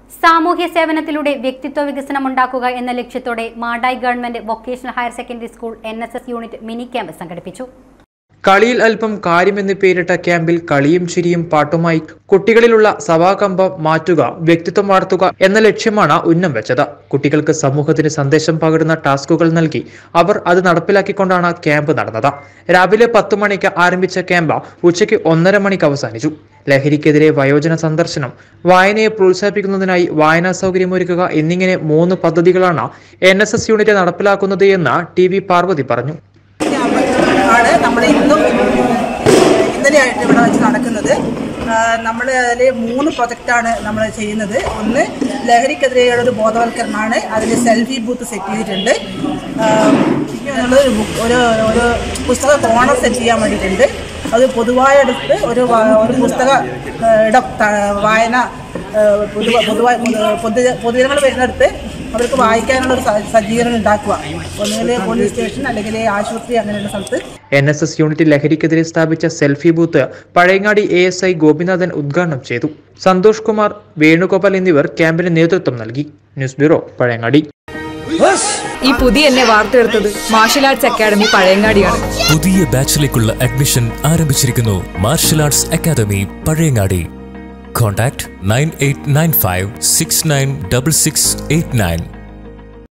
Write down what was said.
സാമൂഹ്യ സേവനത്തിലൂടെ വ്യക്തിത്വ വികസനം ഉണ്ടാക്കുക എന്ന ലക്ഷ്യത്തോടെ Madayi government vocational higher secondary school N unit mini camp സംഘടിപ്പിച്ചു കളിയിൽ അല്പം കാര്യമെന്ന് പേരിട്ട ക്യാമ്പിൽ കളിയും ചിരിയും പാട്ടുമായി കുട്ടികളിലുള്ള സഭാകമ്പം മാറ്റുക വ്യക്തിത്വം വളർത്തുക എന്ന ലക്ഷ്യമാണ് ഉന്നം വെച്ചത് കുട്ടികൾക്ക് സമൂഹത്തിന് സന്ദേശം പകരുന്ന ടാസ്കുകൾ നൽകി അവർ അത് നടപ്പിലാക്കിക്കൊണ്ടാണ് ക്യാമ്പ് നടന്നത് രാവിലെ പത്ത് മണിക്ക് ആരംഭിച്ച ക്യാമ്പ് ഉച്ചയ്ക്ക് ഒന്നര മണിക്ക് അവസാനിച്ചു ലഹരിക്കെതിരെ വയോജന സന്ദർശനം വായനയെ പ്രോത്സാഹിപ്പിക്കുന്നതിനായി വായനാ സൗകര്യമൊരുക്കുക എന്നിങ്ങനെ മൂന്ന് പദ്ധതികളാണ് എൻ എസ് എസ് യൂണിറ്റ് നടപ്പിലാക്കുന്നത് എന്ന് ടി വി പാർവതി പറഞ്ഞു ആണ് നമ്മൾ ഇന്നും ഇന്നലെയായിട്ട് ഇവിടെ വെച്ച് നടക്കുന്നത് നമ്മൾ അതിൽ മൂന്ന് പ്രൊജക്റ്റാണ് നമ്മൾ ചെയ്യുന്നത് ഒന്ന് ലഹരിക്കെതിരെയുള്ള ഒരു ബോധവൽക്കരണമാണ് അതിൽ സെൽഫി ബൂത്ത് സെറ്റ് ചെയ്തിട്ടുണ്ട് ആ, പിന്നെ നമ്മള് ഒരു ബുക്ക് ഒരു ഒരു പുസ്തക കോണർ സെറ്റ് ചെയ്യാൻ വേണ്ടിയിട്ടുണ്ട് അത് പൊതുവായ എടുത്ത് ഒരു വ- ഒരു പുസ്തക ആ, ഇടം ത- വായന ആ, പൊതുവ പൊതുവായ പൊതു പൊതുജനങ്ങൾ വരുന്നിടത്ത് അവർക്ക് വായിക്കാനുള്ള ഒരു സ- സജ്ജീകരണം ഉണ്ടാക്കുക ഒന്നുകിൽ പോലീസ് സ്റ്റേഷൻ അല്ലെങ്കിൽ ആശുപത്രി അങ്ങനെയുള്ള സ്ഥലത്ത് എൻ എസ് എസ് യൂണിറ്റ് ലഹരിക്കെതിരെ സ്ഥാപിച്ച selfie booth Pazhayangadi A S I Gopinathan ഉദ്ഘാടനം ചെയ്തു സന്തോഷ് കുമാർ വേണുഗോപാൽ എന്നിവർ ക്യാമ്പിന് നേതൃത്വം നൽകി ന്യൂസ് ബ്യൂറോ പഴയങ്ങാടി ഈ പുതിയ എന്നെ വാർത്തെടുത്തത് മാർഷൽ ആർട്സ് അക്കാദമി പഴയങ്ങാടിയാണ് പുതിയ ബാച്ചിലേക്കുള്ള അഡ്മിഷൻ ആരംഭിച്ചിരിക്കുന്നു martial arts academy Pazhayangadi contact nine eight nine five six nine double six eight nine